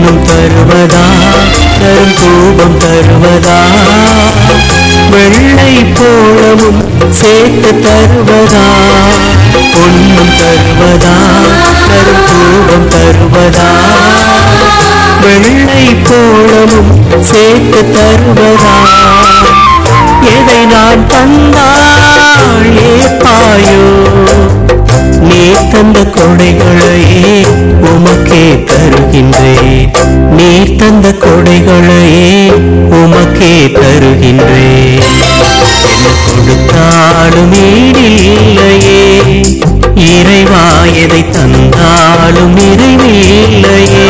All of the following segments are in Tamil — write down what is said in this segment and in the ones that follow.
பொன்னும் தருவதா தரும் தூபம் தருவதா வெள்ளை போலவும் சேர்த்து தருவதா பொன்னும் தருவதா தரும் தூபம் தருவதா வெள்ளை போலவும் சேர்த்து தருவதா எதை நான் தந்தாள் ஏப்பாயோ நீ தந்த கொடைகளையே உமக்கே தருகின்றேன் நீ தந்த கொடைகளையே உமக்கே தருகின்றேன் என்ன கொடுத்தாலும் ஈடில்லையே இறைவா எதை தந்தாலும் நிறைவில்லையே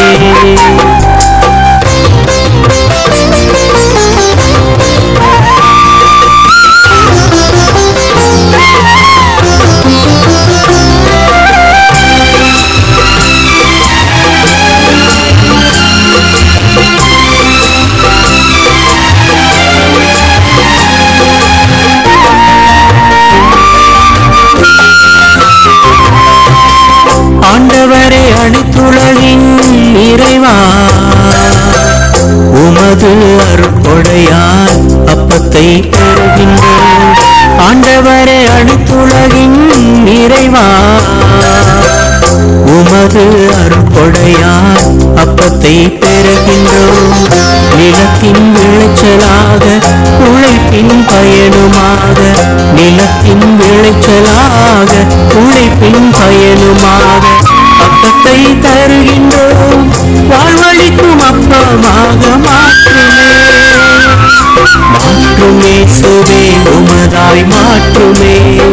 ஆண்டவரே அனைத்துலகின் இறைவா உமது அருட்கொடையால் அப்பத்தை பெறுகின்றோம் ஆண்டவரே அனைத்துலகின் இறைவா உமது அருட்கொடையால் அப்பத்தை பெறுகின்றோம் நிலத்தின் விளைச்சலாக உழைப்பின் பயனுமாக நிலத்தின் விளைச்சலாக உழைப்பின் பயனுமாக அப்பத்தை தருகின்றோம் வாழ்வழிக்கும் அப்பமாக மாற்றுமே மாற்றுமே சுவே உமதாய் மாற்றுமே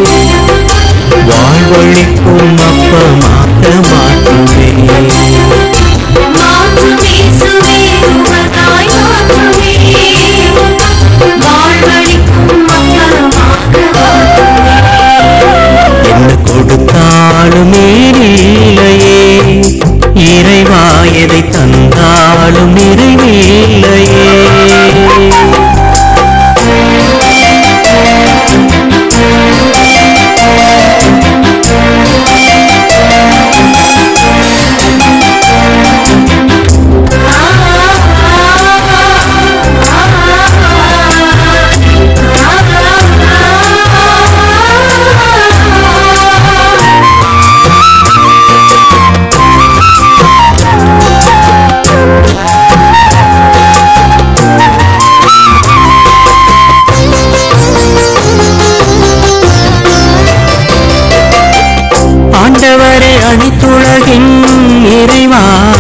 வாழ்வழிக்கும் அப்பமாக மாற்றுமே மாற்றுமே சுவே உமதாய் மாற்றுமே வாழ்வழிக்கும் அப்பமாக மாற்றுமே என்ன கொடுத்தாலும் ஈடில்லையே இறைவா எதை தந்தாலும் நிறைவில்லையே ஆண்டவரே அனைத்துலகின் இறைவா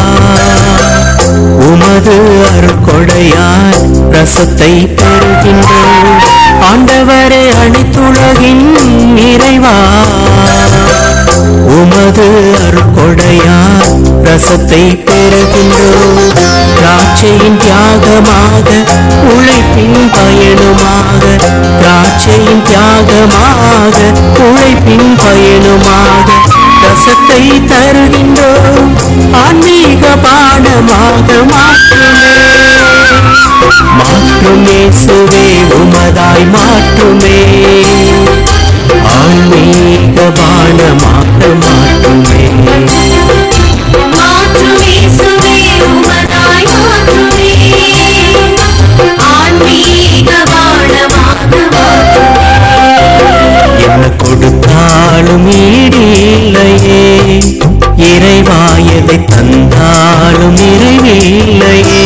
உமது அருட்கொடையால் ரசத்தை பெறுகின்றோம் ஆண்டவரே அனைத்துலகின் இறைவா உமது அருட்கொடையால் ரசத்தை பெறுகின்றோம் திராட்சையின் தியாகமாக உழைப்பின் பயனுமாக திராட்சையின் தியாகமாக உழைப்பின் பயனுமாக ரசத்தை தருகின்றோம் ஆன்மீக பானமாக மாற்றுமே மாற்றுமே சுவே உமதாய் மாற்றுமே ஆன்மீக பானமாக மாற்றுமே மாற்றுமே சுவே உமதாய் மாற்றுமே ஆன்மீக வாழமாக மாற்றுமே என்ன கொடுத்தாலும் ஈடில்லையே இறைவா எதை தந்தாலும் நிறைவில்லையே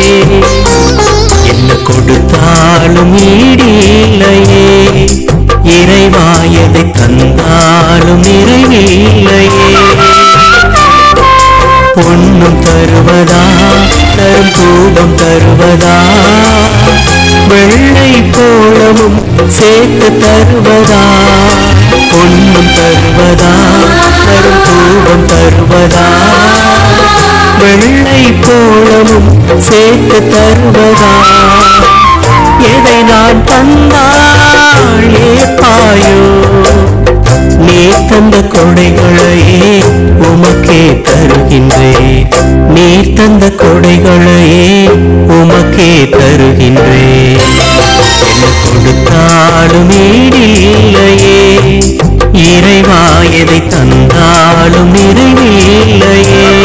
என்ன கொடுத்தாலும் ஈடில்லையே இறைவா எதை தந்தாலும் நிறைவில்லையே பொன்னும் தருவதா தரும் தூபம் தருவதா வெள்ளை போலவும் சேர்த்து தருவதா பொன்னும் தருவதா தரும் தூபம் தருவதா வெள்ளை போலவும் சேர்த்து தருவதா எதை நான் தந்தாள் ஏப்பாயோ நீ தந்த கொடைகளையே உமக்கே தருகின்றேன் நீ தந்த கொடைகளையே உமக்கே தருகின்றேன் என்ன கொடுத்தாலும் ஈடில்லையே இறைவா எதை தந்தாலும் நிறைவில்லையே